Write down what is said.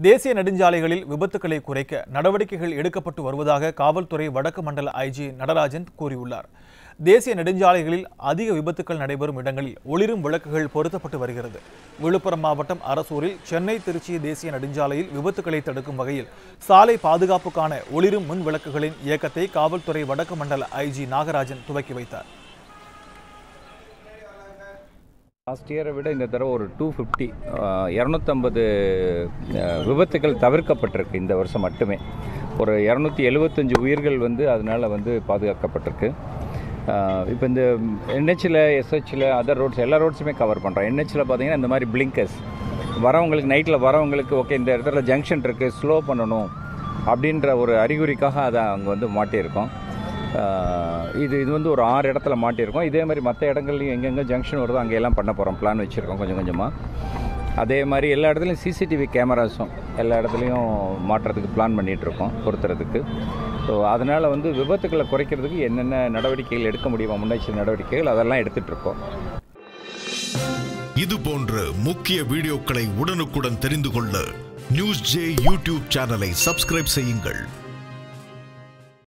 தேசிய நெடுஞ்சாலைகளில் விபத்துக்களை குறைக்க நடவடிக்கைகள் எடுக்கப்பட்டு வருவதாக காவல்துறை வடக்கு மண்டல ஐஜி நடராஜன் கூறியுள்ளார் தேசிய நெடுஞ்சாலைகளில் அதிக விபத்துக்கள் நடைபெறும் இடங்களில் ஒளிரும் விளக்குகள் பொருத்தப்பட்டு வருகிறது விழுப்புரம் மாவட்டம் அரசூரில் சென்னை திருச்சி தேசிய நெடுஞ்சாலையில் விபத்துக்களை தடுக்கும் வகையில் சாலை பாதுகாப்புக்கான ஒளிரும் முன் விளக்குகளின் இயக்கத்தை காவல்துறை வடக்கு மண்டல ஐஜி நாகராஜன் துவக்கி வைத்தார் லாஸ்ட் இயரை விட இந்த தடவை ஒரு டூ ஃபிஃப்டி இரநூத்தம்பது விபத்துகள் தவிர்க்கப்பட்டிருக்கு இந்த வருஷம் மட்டுமே ஒரு இரநூத்தி எழுபத்தஞ்சு உயிர்கள் வந்து அதனால் வந்து பாதுகாக்கப்பட்டிருக்கு இப்போ இந்த என்ஹெச்சில் எஸ்ஹெச்சில் அதர் ரோட்ஸ் எல்லா ரோட்ஸுமே கவர் பண்ணுறோம் என்ஹெச்சில் பார்த்தீங்கன்னா இந்த மாதிரி பிளிங்கர்ஸ் வரவங்களுக்கு நைட்டில் வரவங்களுக்கு ஓகே இந்த இடத்துல ஜங்ஷன் இருக்குது ஸ்லோ பண்ணணும் அப்படின்ற ஒரு அறிகுறிக்காக அதை அங்கே வந்து மாட்டியிருக்கோம் ஆஹ் இது இது வந்து ஒரு ஆறு இடத்துல மாட்டியிருக்கோம் இதே மாதிரி மற்ற இடங்கள்லையும் எங்கெங்கே ஜங்ஷன் வருதோ அங்கெல்லாம் பண்ண போகிறோம் பிளான் வச்சுருக்கோம் கொஞ்சம் கொஞ்சமாக அதே மாதிரி எல்லா இடத்துலையும் சிசிடிவி கேமராஸும் எல்லா இடத்துலையும் மாட்டுறதுக்கு பிளான் பண்ணிகிட்ருக்கோம் பொருத்துறதுக்கு ஸோ அதனால் வந்து விபத்துக்களை குறைக்கிறதுக்கு என்னென்ன நடவடிக்கைகள் எடுக்க முடியுமா முன்னெச்சரிக்கை நடவடிக்கைகள் அதெல்லாம் எடுத்துகிட்டு இருக்கோம் இது போன்ற முக்கிய வீடியோக்களை உடனுக்குடன் தெரிந்து கொள்ள நியூஸ் ஜே யூடியூப் சேனலை சப்ஸ்கிரைப் செய்யுங்கள்